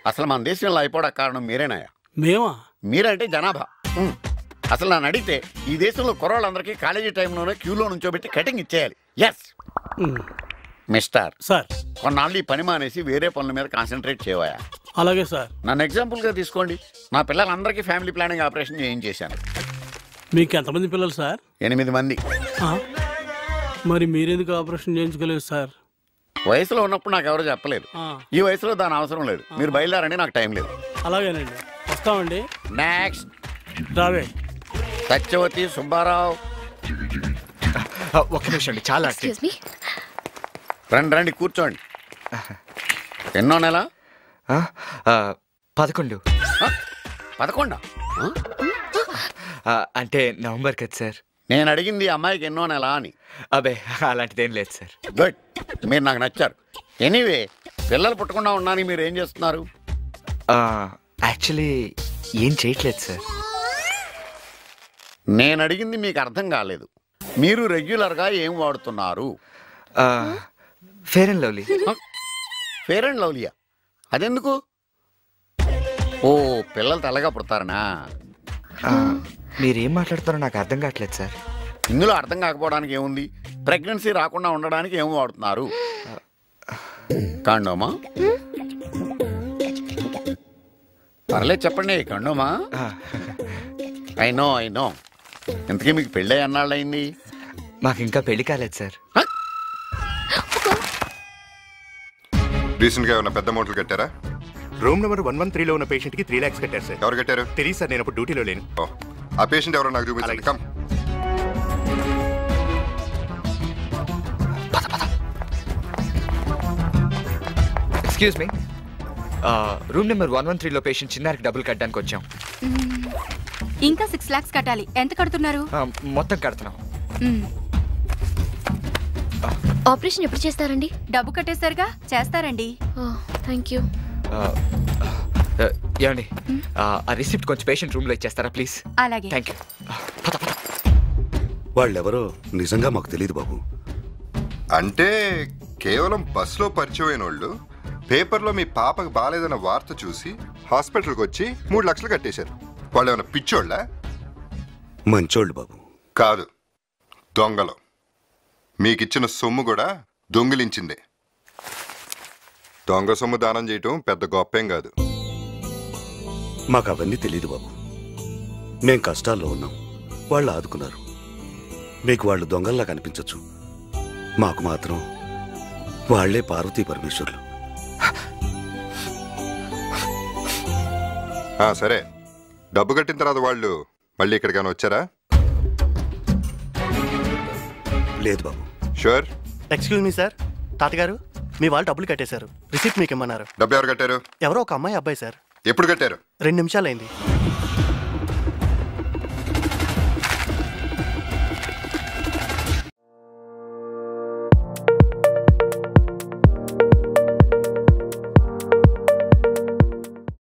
అసలు మన దేశంలో అయిపోవడానికి కారణం మీరేనాయా మేమా మీరంటే జనాభా ఉమ్. అసలు నన్ను అడిగితే ఈ దేశంలో కుర్రాళ్ళందరికీ కాలేజీ టైంలోనే క్యూలో నుంచోబెట్టి కటింగ్ ఇచ్చేయాలి ఎస్ ఉమ్, మిస్టర్ సార్ కొన్నాళ్ళు ఈ పని మానేసి వేరే పనుల మీద కాన్సన్ట్రేట్ చేయవా అలాగే సార్ నన్ను ఎగ్జాంపుల్గా తీసుకోండి నా పిల్లలందరికీ ఫ్యామిలీ ప్లానింగ్ ఆపరేషన్ చేయించేశాను మీకు ఎంతమంది పిల్లలు సార్ ఎనిమిది మంది ఆ? మరి మీరెందుకు ఆపరేషన్ చేయించుకోలేదు సార్ వయసులో ఉన్నప్పుడు నాకు ఎవరు చెప్పలేదు ఆ, ఈ వయసులో దాని అవసరం లేదు మీరు బయలుదేరండి నాకు టైం లేదు అలాగేనండి వస్తామండి నెక్స్ట్ రావే సత్యవతి సుబ్బారావు ఆ, ఒక్క నిమిషం అండి చాలా urgent. ఎక్స్క్యూజ్ మీ రండి రండి కూర్చోండి ఎన్నో నెల ఆ, ఆ, పదకొండు ఆ? పదకొండా ఆ? ఆ, అంటే నవంబర్ కదా సార్ నేను అడిగింది ఈ అమ్మాయికి ఎన్నో నెల అని అబే అలాంటిదేం లేదు సార్ గుడ్ మీరు నాకు నచ్చారు ఎనీవే పిల్లలు పుట్టకుండా ఉన్నాను మీరు ఏం చేస్తున్నారు యాక్చువల్లీ ఏం చేయట్లేదు సార్ నేను అడిగింది మీకు అర్థం కాలేదు మీరు రెగ్యులర్గా ఏం వాడుతున్నారు fair and lovely fair and లవ్లియా అదెందుకు ఓ పిల్లలు తెల్లగా పుడతారనా మీరేం మాట్లాడుతారో నాకు అర్థం కావట్లేదు సార్ ఇందులో అర్థం కాకపోవడానికి ఏముంది ప్రెగ్నెన్సీ రాకుండా ఉండడానికి ఏం వాడుతున్నారు కండోమా పర్లేదు చెప్పండి కండోమా ఆ, ఐ నో ఐ నో ఇంతకీ మీకు పెళ్ళి అన్నాళ్ళు అయింది మాకు ఇంకా పెళ్లి కాలేదు సార్ రీసెంట్ గా ఏమైనా పెద్ద అమౌంట్లు కట్టారా రూమ్ నెంబర్ వన్ వన్ త్రీలో ఉన్న పేషెంట్ కి త్రీ లాక్స్ కట్టారు సార్ ఎవరు కట్టారు తెలియదు సార్ నేను ఇప్పుడు డ్యూటీలో లేను ఓ ఆ పేషెంట్ ఎవరో నాకు చూపించండి come excuse me room number one one త్రీలో పేషెంట్ చిన్నారికి డబ్బులు కట్టడానికి వచ్చాం ఇంకా సిక్స్ లాక్స్ కట్టాలి ఎంత కడుతున్నారు ఆ, మొత్తం కడుతున్నాం ఆపరేషన్ ఎప్పుడు చేస్తారండి డబ్బు కట్టేశారుగా చేస్తారండి థ్యాంక్ యూ ఆ, ఆ, ఏమండి ఆ, ఆ రిసిప్ట్ కొంచెం పేషెంట్ రూమ్లో ఇచ్చేస్తారా ప్లీజ్ అలాగే థ్యాంక్ యూ వాళ్ళెవరో నిజంగా మాకు తెలియదు బాబు అంటే కేవలం బస్సులో పరిచయమైన వాళ్ళు పేపర్లో మీ పాపకు బాగాలేదన్న వార్త చూసి హాస్పిటల్కి వచ్చి మూడు లక్షలు కట్టేశారు వాళ్ళు ఏమైనా పిచ్చోళ్ళ మంచోళ్ళు బాబు కాదు దొంగలు మీకిచ్చిన సొమ్ము కూడా దొంగిలించిందే దొంగ సొమ్ము దానం చేయటం పెద్ద గొప్పేం కాదు మాకు అవన్నీ తెలియదు బాబు మేం కష్టాల్లో ఉన్నాం వాళ్ళు ఆదుకున్నారు మీకు వాళ్ళు దొంగల్లా కనిపించొచ్చు మాకు మాత్రం వాళ్లే పార్వతీ పరమేశ్వరులు ఆ, సరే డబ్బు కట్టిన తర్వాత వాళ్ళు మళ్ళీ ఇక్కడికైనా వచ్చారా లేదు బాబు షూర్ ఎక్స్క్యూజ్ మీ సార్ తాతగారు మీ వాళ్ళు డబ్బులు కట్టేశారు రిసిప్ట్ మీకు ఇమ్మన్నారు డబ్బు ఎవరు కట్టారు ఎవరో ఒక అమ్మాయి అబ్బాయి సార్ ఎప్పుడు కట్టారు రెండు నిమిషాలైంది